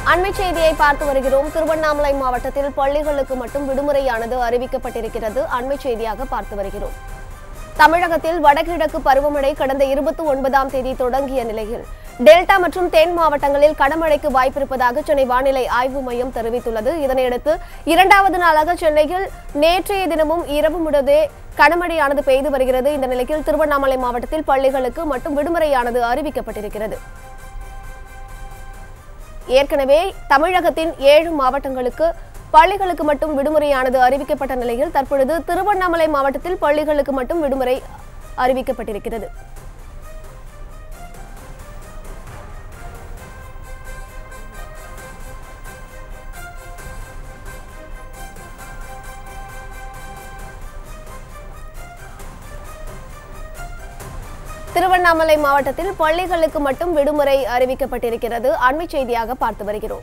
அண்மை செய்தியை பார்த்து வருகிறோம் திருவண்ணாமலை மாவட்டத்தில் பள்ளிகளுக்கு மட்டும் விடுமுறையானது அறிவிக்கப்பட்டிருக்கிறது அண்மை செய்தியாக பார்த்து வருகிறோம் தமிழகத்தில் வடகிழக்கு பருவமழை கடந்த இருபத்தி ஒன்பதாம் தேதி தொடங்கிய நிலையில் டெல்டா மற்றும் தென் மாவட்டங்களில் கனமழைக்கு வாய்ப்பிருப்பதாக சென்னை வானிலை ஆய்வு மையம் தெரிவித்துள்ளது இதனையடுத்து இரண்டாவது நாளாக சென்னையில் நேற்றைய தினமும் இரவு முழுதே கனமழையானது பெய்து வருகிறது இந்த நிலையில் திருவண்ணாமலை மாவட்டத்தில் பள்ளிகளுக்கு மட்டும் விடுமுறையானது அறிவிக்கப்பட்டிருக்கிறது ஏற்கனவே தமிழகத்தின் ஏழு மாவட்டங்களுக்கு பள்ளிகளுக்கு மட்டும் விடுமுறையானது அறிவிக்கப்பட்ட நிலையில் தற்பொழுது திருவண்ணாமலை மாவட்டத்தில் பள்ளிகளுக்கு மட்டும் விடுமுறை அறிவிக்கப்பட்டிருக்கிறது திருவண்ணாமலை மாவட்டத்தில் பள்ளிகளுக்கு மட்டும் விடுமுறை அறிவிக்கப்பட்டிருக்கிறது அண்மை செய்தியாக பார்த்து வருகிறோம்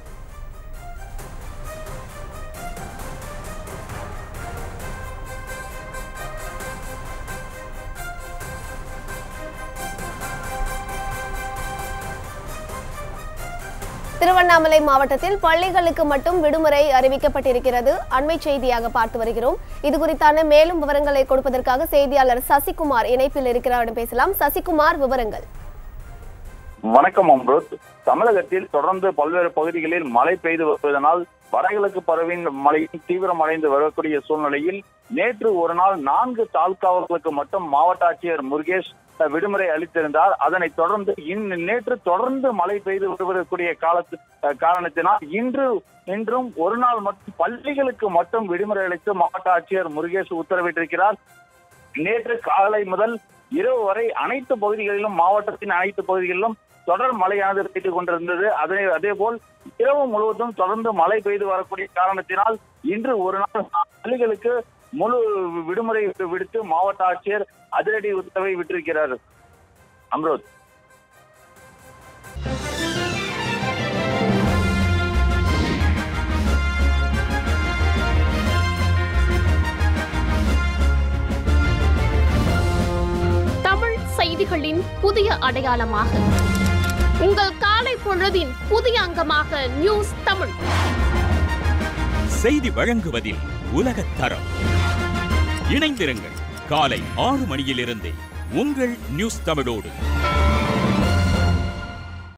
திருவண்ணாமலை மாவட்டத்தில் பள்ளிகளுக்கு மட்டும் விடுமுறை அறிவிக்கப்பட்டிருக்கிறது அண்மை செய்தியாக பார்த்து வருகிறோம் இது குறித்தான மேலும் விவரங்களை கொடுப்பதற்காக செய்தியாளர் சசிகுமார் இணைப்பில் இருக்கிறார் பேசலாம் சசிகுமார் விவரங்கள் வணக்கம் அம்ருத் தமிழகத்தில் தொடர்ந்து பல்வேறு பகுதிகளில் மழை பெய்து வருவதனால் வடகிழக்கு பருவின் மழை தீவிரமடைந்து வரக்கூடிய சூழ்நிலையில் நேற்று ஒரு நாள் நான்கு தாலுகாவுகளுக்கு மட்டும் மாவட்ட ஆட்சியர் முருகேஷ் அஹ், விடுமுறை அளித்திருந்தார் அதனைத் தொடர்ந்து இன் நேற்று தொடர்ந்து மழை பெய்து வருவதற்குரிய காலத்து அஹ், காரணத்தினால் இன்று இன்றும் ஒரு நாள் மட்டும் பள்ளிகளுக்கு மட்டும் விடுமுறை அளித்து மாவட்ட ஆட்சியர் முருகேஷ் உத்தரவிட்டிருக்கிறார் நேற்று காலை முதல் இரவு வரை அனைத்து பகுதிகளிலும் மாவட்டத்தின் அனைத்து பகுதிகளிலும் தொடர் மழையானது பெய்து கொண்டிருந்தது அதே அதே போல் இரவு முழுவதும் தொடர்ந்து மழை பெய்து வரக்கூடிய காரணத்தினால் இன்று ஒரு நாள் பள்ளிகளுக்கு முழு விடுமுறை விடுத்து மாவட்ட ஆட்சியர் அதிரடி உத்தரவை விட்டிருக்கிறார் அம்ரோத் தமிழ் செய்திகளின் புதிய அடையாளமாக உங்கள் காலை பொழுதின் புதிய அங்கமாக நியூஸ் தமிழ் செய்தி வழங்குவதில் உலகத் தரம் இணைந்திருங்கள் காலை ஆறு மணியிலிருந்தே உங்கள் நியூஸ் தமிழோடு